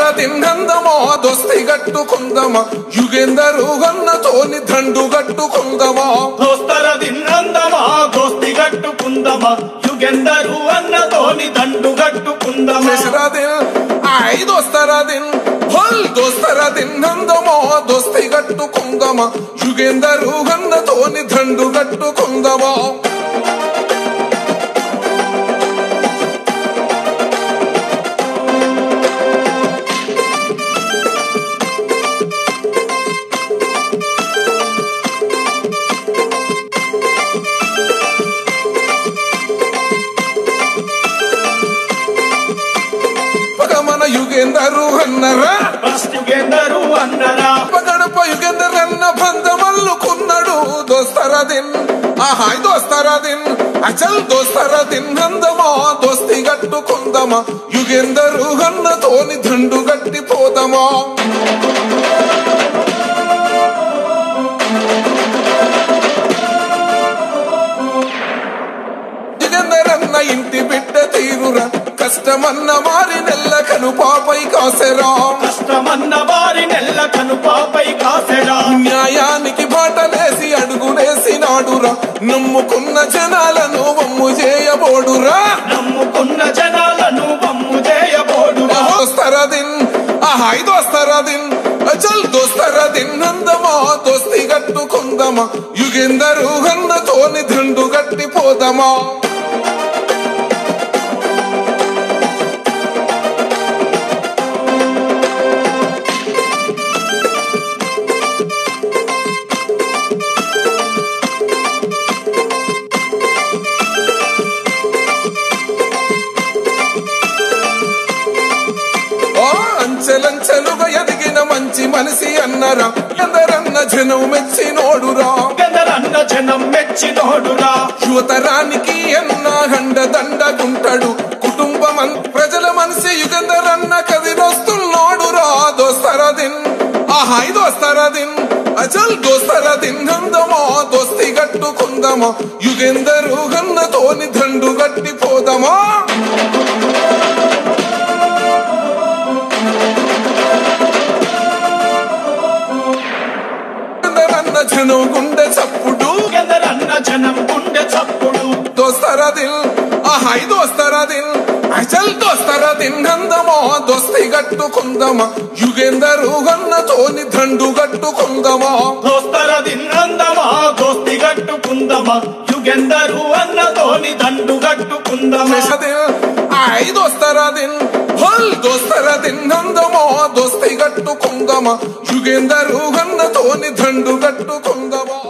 తిన్నందమో దోస్తి గట్టుకుందమా యుగేందరు గన్నతోని దండు గట్టుకుందమా దోస్తర దిన్నందమా దోస్తి గట్టుకుందమా యుగెందరు అన్నతోని దండు గట్టుకుందమా దశరథిన్ ఐ దోస్తరదిన్ హోల్ దోస్తరదిన్ నందమో దోస్తి గట్టుకుందమా యుగేందరు గన్నతోని దండు గట్టుకుందమా పగమన యుగేందరు అన్నరా ఫస్ట్ యుగెందరు అన్నరా పగడప యుగేందర్ అన్న బంధమల్లుకున్నాడు దోస్తరదిన్ ఆహాయ్ దోస్తరదిన్ అచల్ దోస్తరదిన్ నందమా దోస్తి గట్టుకుందమా యుగేందరు అన్నతోని దండు గట్టిపోదమా యుగంధరన్న ఇంటి బిడ్డ తీరురా కష్టమన్న మారి నెల్ల కనుపాపై కాసెరా కష్టమన్న వారి నెల్ల కనుపాపై కాసెరా న్యాయానికి బాటలేసి అడుగులేసినాడురా నమ్ముకున్న జనాలను వమ్ము చేయబోడురా నమ్ముకున్న జనాలను వమ్ము చేయబోడురా దోస్తరదిన్ ఆహాయ్ దోస్తరదిన్ అచల్ దోస్తరదిన్ నందమా దోస్తి గట్టుకుందమా యుగేందరు హన్నతోని దండు గట్టిపోదమా ఓ అంచెలంచెలుగా ఎదిగిన మంచి మనిషి అన్నరా ఎందరన్న జనం మెచ్చినోడురా యుగెందరన్న జనం మెచ్చినోడురా యువతరానికి అన్న గండ దండగుంటాడు కుటుంబం అన్- ప్రజల మనిషి యుగంధరన్న కదిలొస్తున్నాడురా దోస్తరదిన్ ఆహాయ్ దోస్తరదిన్ అచల్ దోస్తరదిన్ నందమా దోస్తి గట్టుకుందమా యుగేందరు గన్నతోని దండు గట్టిపోదమా యుగంధరన్న జనం గుండె చప్పుడు యుగెందరన్న జనం గుండె చప్పుడు దోస్తరదిల్ ఆహాయ్ దోస్తరదిల్ అచల్ దోస్తరదిన్ నందమో దోస్తి గట్టుకుందమా యుగేందరు గన్నతోని దండు గట్టుకుందమా దోస్తర దిన్నందమా దోస్తి గట్టుకుందమా యుగెందరు అన్నతోని దండు గట్టుకుందమా మెషదిల్ ఐ దోస్తరదిన్ హోల్ దోస్తరదిన్ నందమో దోస్తి గట్టుకుందమా యుగేందరు గన్నతోని దండు గట్టుకుందమా